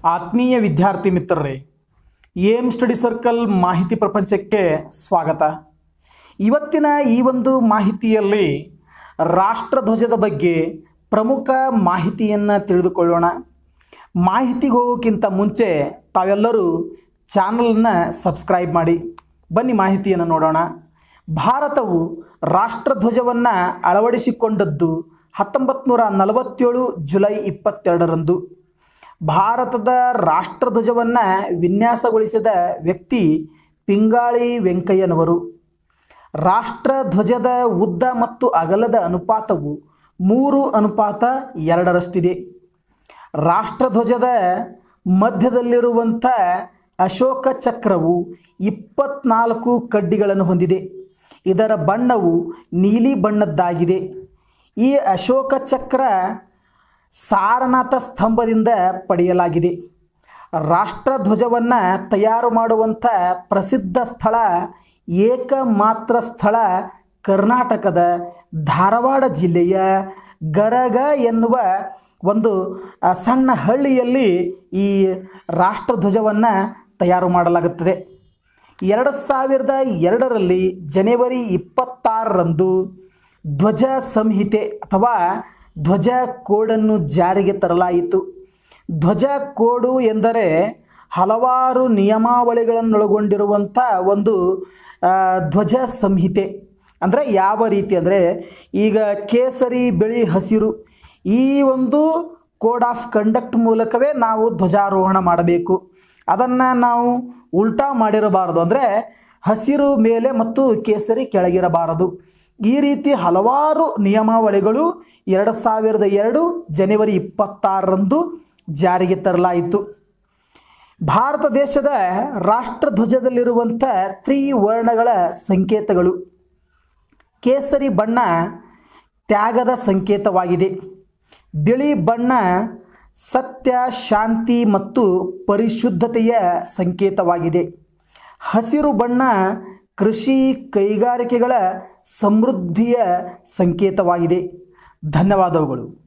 ಆತ್ಮೀಯ ವಿದ್ಯಾರ್ಥಿ ಮಿತ್ರರೇ ಏಮ್ ಸ್ಟಡಿ ಸರ್ಕಲ್ ಮಾಹಿತಿ ಪ್ರಪಂಚಕ್ಕೆ ಸ್ವಾಗತ ಇವತ್ತಿನ ಈ ಒಂದು ಮಾಹಿತಿಯಲ್ಲಿ ರಾಷ್ಟ್ರಧ್ವಜದ ಬಗ್ಗೆ ಪ್ರಮುಖ ಮಾಹಿತಿಯನ್ನು ತಿಳಿದುಕೊಳ್ಳೋಣ ಮಾಹಿತಿಗೆ ಹೋಗೋಕ್ಕಿಂತ ಮುಂಚೆ ತಾವೆಲ್ಲರೂ ಚಾನಲನ್ನ ಸಬ್ಸ್ಕ್ರೈಬ್ ಮಾಡಿ ಬನ್ನಿ ಮಾಹಿತಿಯನ್ನು ನೋಡೋಣ ಭಾರತವು ರಾಷ್ಟ್ರಧ್ವಜವನ್ನು ಅಳವಡಿಸಿಕೊಂಡದ್ದು ಹತ್ತೊಂಬತ್ತು ನೂರ ನಲವತ್ತೇಳು ಜುಲೈ ಇಪ್ಪತ್ತೆರಡರಂದು ಭಾರತದ ರಾಷ್ಟ್ರಧ್ವಜವನ್ನು ವಿನ್ಯಾಸಗೊಳಿಸಿದ ವ್ಯಕ್ತಿ ಪಿಂಗಾಳಿ ವೆಂಕಯ್ಯನವರು ರಾಷ್ಟ್ರಧ್ವಜದ ಉದ್ದ ಮತ್ತು ಅಗಲದ ಅನುಪಾತವು ಮೂರು ಅನುಪಾತ ಎರಡರಷ್ಟಿದೆ ರಾಷ್ಟ್ರಧ್ವಜದ ಮಧ್ಯದಲ್ಲಿರುವಂಥ ಅಶೋಕ ಚಕ್ರವು ಇಪ್ಪತ್ನಾಲ್ಕು ಕಡ್ಡಿಗಳನ್ನು ಹೊಂದಿದೆ ಇದರ ಬಣ್ಣವು ನೀಲಿ ಬಣ್ಣದ್ದಾಗಿದೆ ಈ ಅಶೋಕ ಚಕ್ರ ಸಾರನಾಥ ಸ್ತಂಭದಿಂದ ಪಡೆಯಲಾಗಿದೆ ರಾಷ್ಟ್ರಧ್ವಜವನ್ನು ತಯಾರು ಮಾಡುವಂಥ ಪ್ರಸಿದ್ಧ ಸ್ಥಳ ಏಕಮಾತ್ರ ಸ್ಥಳ ಕರ್ನಾಟಕದ ಧಾರವಾಡ ಜಿಲ್ಲೆಯ ಗರಗ ಎನ್ನುವ ಒಂದು ಆ, ಸಣ್ಣ ಹಳ್ಳಿಯಲ್ಲಿ ಈ ರಾಷ್ಟ್ರಧ್ವಜವನ್ನು ತಯಾರು ಮಾಡಲಾಗುತ್ತದೆ ಎರಡು ಸಾವಿರದ ಎರಡರಲ್ಲಿ ಜನವರಿ ಇಪ್ಪತ್ತಾರರಂದು ಧ್ವಜ ಸಂಹಿತೆ ಅಥವಾ ಧ್ವಜ ಕೋಡನ್ನು ಜಾರಿಗೆ ತರಲಾಯಿತು ಧ್ವಜ ಕೋಡು ಎಂದರೆ ಹಲವಾರು ನಿಯಮಾವಳಿಗಳನ್ನೊಳಗೊಂಡಿರುವಂಥ ಒಂದು ಆ, ಧ್ವಜ ಸಂಹಿತೆ ಅಂದರೆ ಯಾವ ರೀತಿ ಅಂದರೆ ಈಗ ಕೇಸರಿ ಬಿಳಿ ಹಸಿರು ಈ ಒಂದು ಕೋಡ್ ಆಫ್ ಕಂಡಕ್ಟ್ ಮೂಲಕವೇ ನಾವು ಧ್ವಜಾರೋಹಣ ಮಾಡಬೇಕು ಅದನ್ನು ನಾವು ಉಲ್ಟಾ ಮಾಡಿರಬಾರದು ಅಂದರೆ ಹಸಿರು ಮೇಲೆ ಮತ್ತು ಕೇಸರಿ ಕೆಳಗಿರಬಾರದು ಈ ರೀತಿ ಹಲವಾರು ನಿಯಮಾವಳಿಗಳು ಎರಡು ಸಾವಿರದ ಎರಡು ಜನವರಿ ಇಪ್ಪತ್ತಾರರಂದು ಜಾರಿಗೆ ತರಲಾಯಿತು ಭಾರತ ದೇಶದ ರಾಷ್ಟ್ರಧ್ವಜದಲ್ಲಿರುವಂಥ ತ್ರಿವರ್ಣಗಳ ಸಂಕೇತಗಳು ಕೇಸರಿ ಬಣ್ಣ ತ್ಯಾಗದ ಸಂಕೇತವಾಗಿದೆ ಬಿಳಿ ಬಣ್ಣ ಸತ್ಯ ಶಾಂತಿ ಮತ್ತು ಪರಿಶುದ್ಧತೆಯ ಸಂಕೇತವಾಗಿದೆ ಹಸಿರು ಬಣ್ಣ ಕೃಷಿ ಕೈಗಾರಿಕೆಗಳ ಸಮೃದ್ಧಿಯ ಸಂಕೇತವಾಗಿದೆ ಧನ್ಯವಾದಗಳು